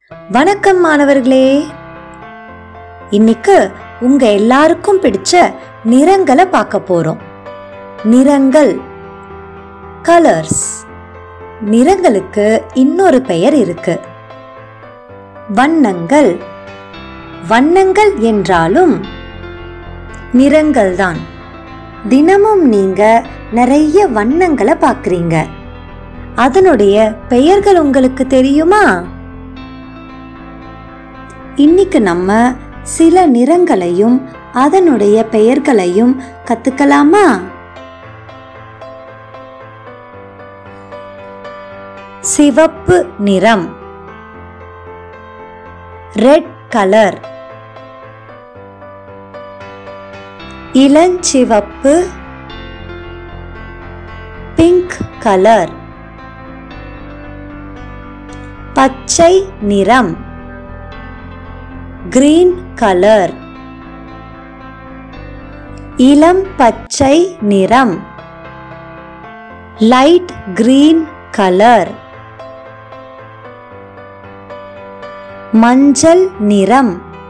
வணக்கம் மாணவர்களே இன்னைக்கு உங்க எல்லாருக்கும் பிடிச்ச நிறங்களை பார்க்க போறோம் நிறங்கள் கலர்ஸ் நிறங்களுக்கு இன்னொரு பெயர் இருக்கு வண்ணங்கள் வண்ணங்கள் என்றாலும் நிறங்கள் தான் தினமும் நீங்க நிறைய வண்ணங்களை பார்க்கறீங்க அதனுடைய பெயர்கள் உங்களுக்கு தெரியுமா இன்னைக்கு நம்ம சில நிறங்களையும் அதனுடைய பெயர்களையும் கத்துக்கலாமா சிவப்பு நிறம் ரெட் கலர் இளஞ்சிவப்பு பிங்க் கலர் பச்சை நிறம் கிரீன் கலர் இளம் பச்சை நிறம் லைட் கிரீன் கலர் மஞ்சள் நிறம்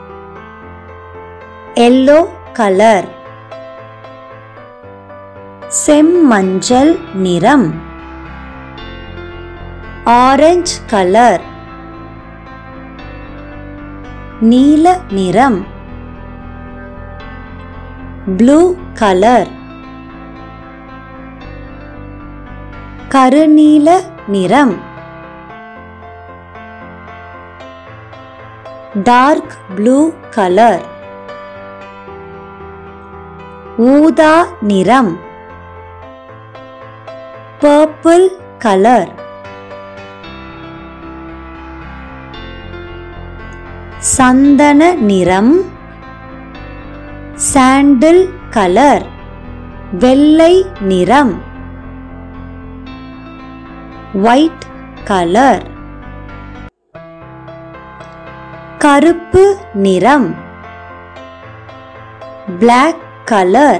எல்லோ கலர் செம்மஞ்சள் நிறம் ஆரஞ்சு கலர் நீல நிறம் ப்ளூ கலர் கருநீல நிறம் டார்க் ப்ளூ கலர் ஊதா நிறம் பர்பிள் கலர் சந்தன நிறம் சாண்டில் கலர் வெள்ளை நிறம் ஒயிட் கலர் கருப்பு நிறம் பிளாக் கலர்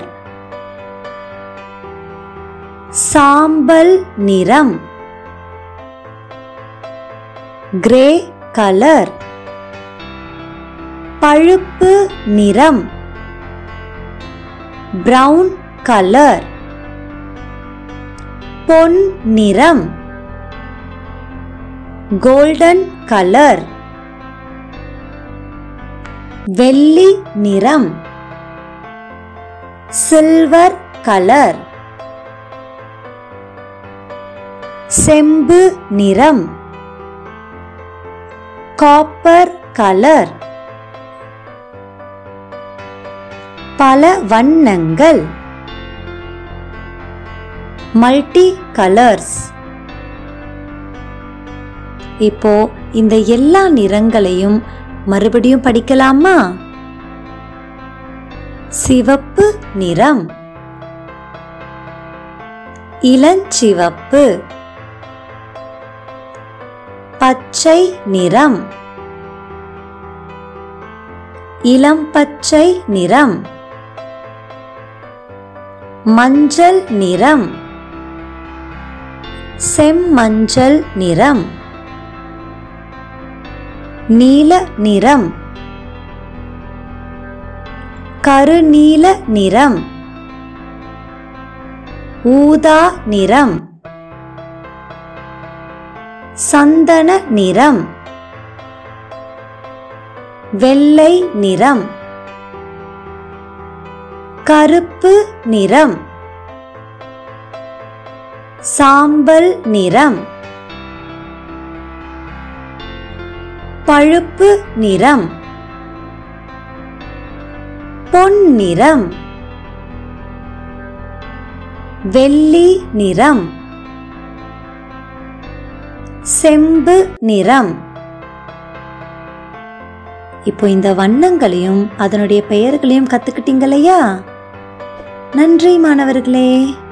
சாம்பல் நிறம் கிரே கலர் பழுப்பு நிறம் பிரவுன் கலர் பொன் நிறம் கோல்டன் கலர் வெள்ளி நிறம் சில்வர் கலர் செம்பு நிறம் காப்பர் கலர் பல வண்ணங்கள் மல்டி கலர்ஸ் இப்போ இந்த எல்லா நிறங்களையும் மறுபடியும் படிக்கலாமா சிவப்பு நிறம் இளஞ்சிவப்பு பச்சை நிறம் இளம் பச்சை நிறம் மஞ்சள் நிறம் செம்மஞ்சள் நிறம் நீல நிறம் கருநீல நிறம் ஊதா நிறம் சந்தன நிறம் வெள்ளை நிறம் கருப்பு நிறம் சாம்பல் நிறம் பழுப்பு நிறம் பொன்னிறம் வெள்ளி நிறம் செம்பு நிறம் இப்போ இந்த வண்ணங்களையும் அதனுடைய பெயர்களையும் கத்துக்கிட்டீங்க இல்லையா நன்றி மாணவர்களே